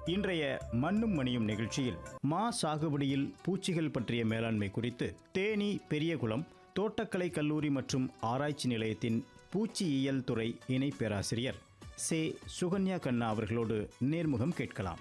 இன்றைய மண்ணும் மணியும் நிகழ்ச்சியில் மா சாகுபடியில் பூச்சிகள் பற்றிய மேலாண்மை குறித்து தேனி பெரியகுளம் தோட்டக்கலை கல்லூரி மற்றும் ஆராய்ச்சி நிலையத்தின் பூச்சியியல் துறை இணை பேராசிரியர் சே சுகன்யா கண்ணா அவர்களோடு நேர்முகம் கேட்கலாம்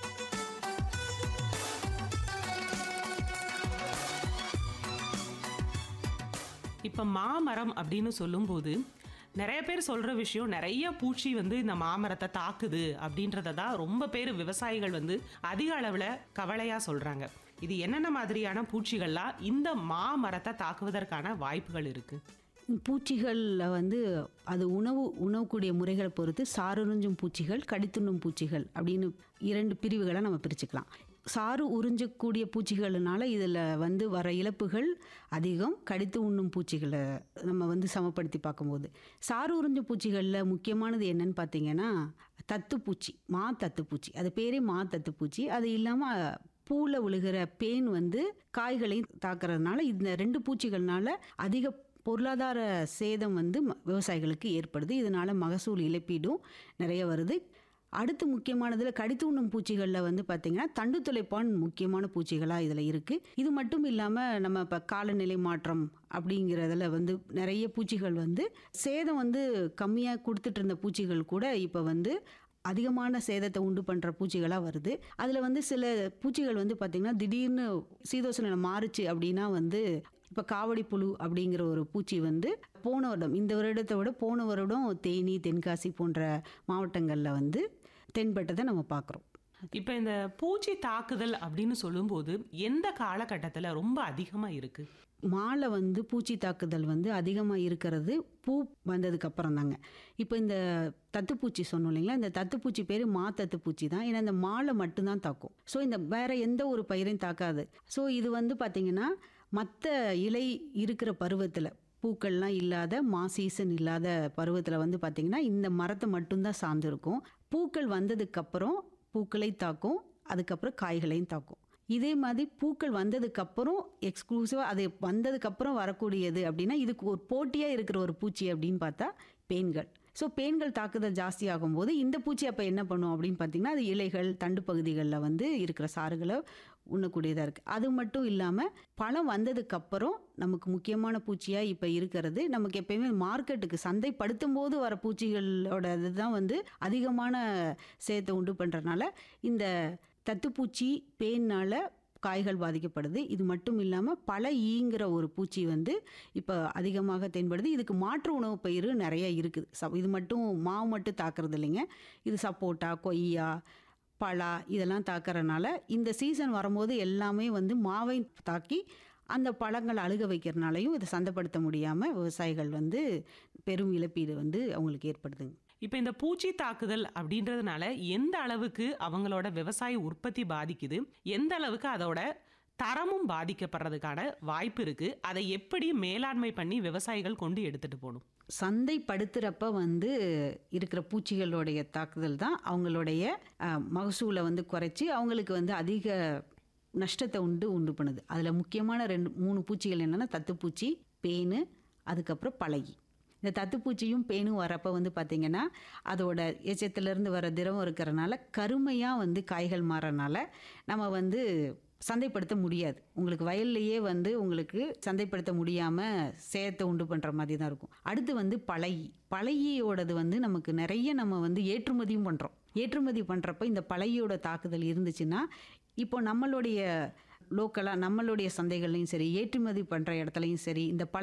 இப்போ மாமரம் அப்படின்னு சொல்லும்போது நிறைய பேர் சொல்கிற விஷயம் நிறைய பூச்சி வந்து இந்த மாமரத்தை தாக்குது அப்படின்றத தான் ரொம்ப பேர் விவசாயிகள் வந்து அதிக அளவில் கவலையாக சொல்கிறாங்க இது என்னென்ன மாதிரியான பூச்சிகள்லாம் இந்த மாமரத்தை தாக்குவதற்கான வாய்ப்புகள் இருக்குது பூச்சிகளில் வந்து அது உணவு உணவுக்கூடிய முறைகளை பொறுத்து சாருறிஞ்சும் பூச்சிகள் கடித்துண்ணும் பூச்சிகள் அப்படின்னு இரண்டு பிரிவுகளை நம்ம பிரிச்சுக்கலாம் சாறு உறிஞ்சக்கூடிய பூச்சிகள்னால இதில் வந்து வர இழப்புகள் அதிகம் கடித்து உண்ணும் பூச்சிகளை நம்ம வந்து சமப்படுத்தி பார்க்கும்போது சாறு உறிஞ்சும் பூச்சிகளில் முக்கியமானது என்னன்னு பார்த்தீங்கன்னா தத்துப்பூச்சி மா தத்துப்பூச்சி அது பேரே மா தத்துப்பூச்சி அது இல்லாமல் பூவில் விழுகிற பேன் வந்து காய்களையும் தாக்குறதுனால இந்த ரெண்டு பூச்சிகள்னால அதிக பொருளாதார சேதம் வந்து ம- விவசாயிகளுக்கு ஏற்படுது இதனால மகசூல் இழப்பீடும் நிறைய வருது அடுத்து முக்கியமானதில் கடித்து உண்ணும் பூச்சிகளில் வந்து பார்த்திங்கன்னா தண்டு துளைப்பான் முக்கியமான பூச்சிகளாக இதில் இருக்குது இது மட்டும் இல்லாமல் நம்ம இப்போ காலநிலை மாற்றம் அப்படிங்கிறதுல வந்து நிறைய பூச்சிகள் வந்து சேதம் வந்து கம்மியாக கொடுத்துட்டு இருந்த பூச்சிகள் கூட இப்போ வந்து அதிகமான சேதத்தை உண்டு பண்ணுற பூச்சிகளாக வருது அதில் வந்து சில பூச்சிகள் வந்து பார்த்திங்கன்னா திடீர்னு சீதோஷ நிலை மாறுச்சு அப்படின்னா வந்து இப்போ காவடி புழு அப்படிங்கிற ஒரு பூச்சி வந்து போன வருடம் இந்த வருடத்தை விட போன வருடம் தேனி தென்காசி போன்ற மாவட்டங்களில் வந்து தென்பட்டதை நம்ம பார்க்குறோம் இப்போ இந்த பூச்சி தாக்குதல் அப்படின்னு சொல்லும்போது எந்த காலகட்டத்தில் ரொம்ப அதிகமாக இருக்குது மாலை வந்து பூச்சி தாக்குதல் வந்து அதிகமாக இருக்கிறது பூ வந்ததுக்கு அப்புறம் தாங்க இப்போ இந்த தத்துப்பூச்சி சொன்னோம் இல்லைங்களா இந்த தத்துப்பூச்சி பேர் மா தத்துப்பூச்சி தான் ஏன்னா இந்த மாலை மட்டும்தான் தாக்கும் ஸோ இந்த வேற எந்த ஒரு பயிரையும் தாக்காது ஸோ இது வந்து பார்த்திங்கன்னா மற்ற இலை இருக்கிற பருவத்தில் பூக்கள்லாம் இல்லாத மா சீசன் இல்லாத பருவத்தில் வந்து பார்த்திங்கன்னா இந்த மரத்தை மட்டும்தான் சார்ந்திருக்கும் பூக்கள் வந்ததுக்கப்புறம் பூக்களை தாக்கும் அதுக்கப்புறம் காய்களையும் தாக்கும் இதே மாதிரி பூக்கள் வந்ததுக்கப்புறம் எக்ஸ்க்ளூசிவாக அது வந்ததுக்கப்புறம் வரக்கூடியது அப்படின்னா இதுக்கு ஒரு போட்டியாக இருக்கிற ஒரு பூச்சி அப்படின்னு பார்த்தா பேன்கள் ஸோ பேன்கள் தாக்குதல் ஜாஸ்தி ஆகும்போது இந்த பூச்சி அப்போ என்ன பண்ணும் அப்படின்னு பார்த்தீங்கன்னா அது இலைகள் தண்டு பகுதிகளில் வந்து இருக்கிற சாறுகளை உண்ணக்கூடியதாக இருக்குது அது மட்டும் இல்லாமல் பழம் வந்ததுக்கப்புறம் நமக்கு முக்கியமான பூச்சியாக இப்போ இருக்கிறது நமக்கு எப்பயுமே மார்க்கெட்டுக்கு சந்தைப்படுத்தும் போது வர பூச்சிகளோட இதுதான் வந்து அதிகமான சேதத்தை உண்டு பண்ணுறதுனால இந்த தத்துப்பூச்சி பேனால் காய்கள் பாதிக்கப்படுது இது மட்டும் இல்லாமல் பல ஈங்கிற ஒரு பூச்சி வந்து இப்போ அதிகமாக தென்படுது இதுக்கு மாற்று உணவு பயிர் நிறைய இருக்குது ச இது மட்டும் மாவு மட்டும் தாக்குறது இல்லைங்க இது சப்போட்டா கொய்யா பலா இதெல்லாம் தாக்கறனால இந்த சீசன் வரும்போது எல்லாமே வந்து மாவை தாக்கி அந்த பழங்கள் அழுக வைக்கிறனாலையும் இதை சந்தைப்படுத்த முடியாமல் விவசாயிகள் வந்து பெரும் இழப்பீடு வந்து அவங்களுக்கு ஏற்படுதுங்க இப்போ இந்த பூச்சி தாக்குதல் அப்படின்றதுனால எந்த அளவுக்கு அவங்களோட விவசாய உற்பத்தி பாதிக்குது எந்த அளவுக்கு அதோட தரமும் பாதிக்கப்படுறதுக்கான வாய்ப்பு இருக்கு அதை எப்படி மேலாண்மை பண்ணி விவசாயிகள் கொண்டு எடுத்துட்டு போகணும் சந்தைப்படுத்துகிறப்ப வந்து இருக்கிற பூச்சிகளுடைய தாக்குதல் தான் அவங்களுடைய அஹ், மகசூலை வந்து குறைச்சி அவங்களுக்கு வந்து அதிக நஷ்டத்தை உண்டு உண்டு பண்ணுது அதில் முக்கியமான ரெண்டு மூணு பூச்சிகள் என்னென்னா தத்துப்பூச்சி பேனு அதுக்கப்புறம் பழகி இந்த தத்துப்பூச்சியும் பேனும் வரப்போ வந்து பார்த்திங்கன்னா அதோட எச்சத்திலேருந்து வர திரவம் இருக்கிறனால கருமையாக வந்து காய்கள் மாறனால நம்ம வந்து சந்தைப்படுத்த முடியாது உங்களுக்கு வயல்லையே வந்து உங்களுக்கு சந்தைப்படுத்த முடியாமல் சேதத்தை உண்டு பண்ணுற மாதிரி தான் இருக்கும் அடுத்து வந்து பழகி பழகியோடது வந்து நமக்கு நிறைய நம்ம வந்து ஏற்றுமதியும் பண்ணுறோம் ஏற்றுமதி பண்ணுறப்ப இந்த பழகியோட தாக்குதல் இருந்துச்சுன்னா இப்போ நம்மளுடைய லோக்கலாக நம்மளுடைய சந்தைகள்லையும் சரி ஏற்றுமதி பண்ணுற இடத்துலையும் சரி இந்த பழ